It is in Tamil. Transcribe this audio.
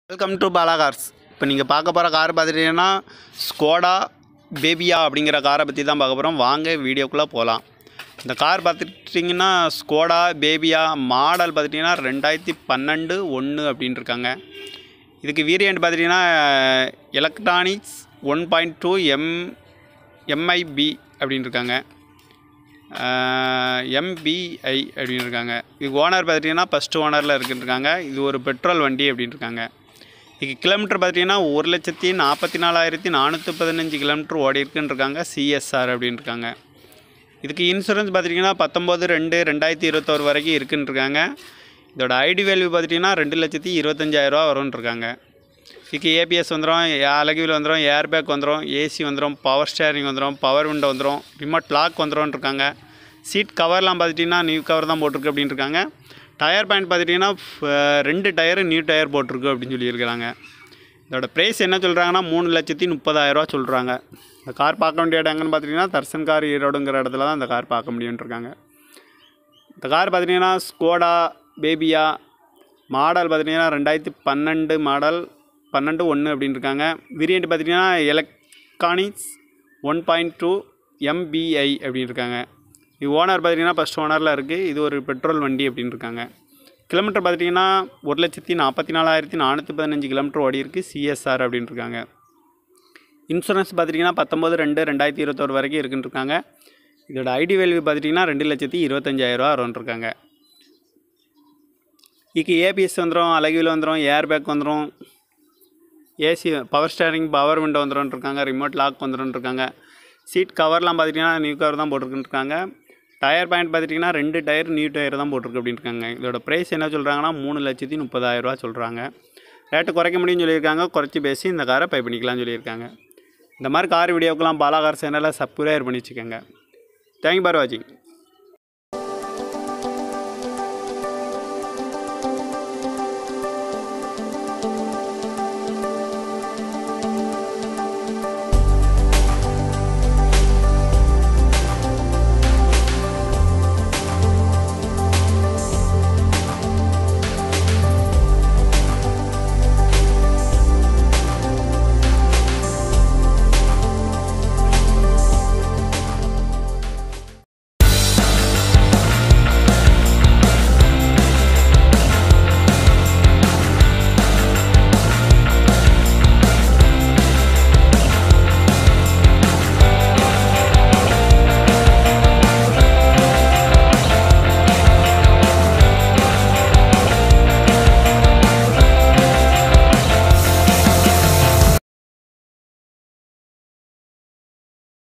வெல்கம் டு பாலா கார்ஸ் இப்போ நீங்கள் பார்க்க போகிற கார் பார்த்துட்டீங்கன்னா ஸ்கோடா பேபியா அப்படிங்கிற காரை பற்றி தான் பார்க்க போகிறோம் வாங்க வீடியோக்குள்ளே போகலாம் இந்த கார் பார்த்துட்டிங்கன்னா ஸ்கோடா பேபியா மாடல் பார்த்துட்டிங்கன்னா ரெண்டாயிரத்தி பன்னெண்டு ஒன்று அப்படின்னு இருக்காங்க இதுக்கு வேரியண்ட் பார்த்துட்டிங்கன்னா electronics one point two M MIP அப்படின்னு இருக்காங்க எம்பிஐ அப்படின்னு இருக்காங்க இது ஓனர் பார்த்துட்டிங்கன்னா ஃபஸ்ட்டு ஓனரில் இருக்குன்ட்ருக்காங்க இது ஒரு பெட்ரோல் வண்டி அப்படின்னு இருக்காங்க இதுக்கு கிலோமீட்டர் பார்த்துட்டிங்கன்னா ஒரு லட்சத்தி நாற்பத்தி நாலாயிரத்தி நானூற்றி பதினஞ்சு கிலோமீட்டர் ஓடி இருக்குன்னு இருக்காங்க சிஎஸ்ஆர் அப்படின்னு இருக்காங்க இதுக்கு இன்சூரன்ஸ் பார்த்துட்டிங்கன்னா பத்தொம்போது ரெண்டு ரெண்டாயிரத்தி இருபத்தோரு வரைக்கும் இருக்குன்னு இருக்காங்க இதோட ஐடி வேல்யூ பார்த்துட்டிங்கன்னா ரெண்டு லட்சத்தி இருபத்தஞ்சாயிரரூவா வரும்னு இருக்காங்க இதுக்கு ஏபிஎஸ் வந்துடும் அழகுவில் வந்துடும் ஏர் பேக் வந்துடும் ஏசி வந்துடும் பவர் ஸ்டேரிங் வந்துடும் பவர் விண்டோ வந்துடும் ரிமோட் லாக் வந்துடும் இருக்காங்க சீட் கவர்லாம் பார்த்துட்டிங்கன்னா நியூ கவர் தான் போட்டிருக்கு அப்படின்னு இருக்காங்க டயர் பாயிண்ட் பார்த்துட்டிங்கன்னா ஃப- ரெண்டு டயரு நியூ டயர் போட்டிருக்கு அப்படின்னு சொல்லியிருக்கிறாங்க இதோட ப்ரைஸ் என்ன சொல்கிறாங்கன்னா மூணு லட்சத்தி முப்பதாயிரரூவா சொல்கிறாங்க இந்த கார் பார்க்க வேண்டிய இடம் எங்கன்னு பார்த்துட்டிங்கன்னா தர்சன் கார் ஈரோடுங்கிற இடத்துல தான் இந்த கார் பார்க்க முடியும்னு இருக்காங்க இந்த கார் பார்த்துட்டிங்கன்னா ஸ்கோடா பேபியா மாடல் பார்த்துட்டிங்கன்னா ரெண்டாயிரத்தி பன்னெண்டு மாடல் பன்னெண்டு ஒன்று அப்படின்னு இருக்காங்க வேரியண்ட் பார்த்துட்டிங்கன்னா electronics one point two MPI அப்படின்னு இருக்காங்க இது ஓனர் பார்த்திங்கன்னா ஃபஸ்ட் ஓனரில் இருக்குது இது ஒரு பெட்ரோல் வண்டி அப்படின்னு இருக்காங்க கிலோமீட்டர் பார்த்துட்டிங்கன்னா ஒரு லட்சத்தி நாற்பத்தி நாலாயிரத்தி நானூற்றி பதினஞ்சு கிலோமீட்டர் ஓடி இருக்குது சிஎஸ்ஆர் அப்படின்னு இருக்காங்க இன்சூரன்ஸ் பார்த்துட்டிங்கன்னா பத்தொம்பது ரெண்டு ரெண்டாயிரத்தி இருபத்தோரு வரைக்கும் இருக்குன்னு இருக்காங்க இதோட ஐடி வேல்யூ பார்த்துட்டிங்கன்னா ரெண்டு லட்சத்தி இருபத்தஞ்சாயிரரூவா வரும்ன்ருக்காங்க இதுக்கு ஏபிஎஸ் வந்துடும் அழகில் வந்துடும் ஏர் பேக் வந்துடும் AC power steering power window வந்துடும் இருக்காங்க ரிமோட் லாக் வந்துடும் இருக்காங்க சீட் கவர்லாம் பார்த்துட்டிங்கன்னா நியூ கவர் தான் போட்டிருக்குன்னு இருக்காங்க டயர் பாயிண்ட் பார்த்துட்டிங்கன்னா ரெண்டு டயர் நியூ டயர் தான் போட்டிருக்கு அப்படின்னு இருக்காங்க இதோட ப்ரைஸ் என்ன சொல்கிறாங்கன்னா மூணு லட்சத்தி முப்பதாயிரரூவா சொல்கிறாங்க ரேட்டு குறைக்க முடியும்னு சொல்லியிருக்காங்க குறைச்சி பேசி இந்த காரை பை பண்ணிக்கலாம்னு சொல்லியிருக்காங்க இந்த மாதிரி கார் வீடியோக்கெல்லாம் பாலா கார் சேனலை சப்ஸ்கிரைப் பண்ணி வச்சுக்கோங்க தேங்க்யூ பார் வாட்சிங்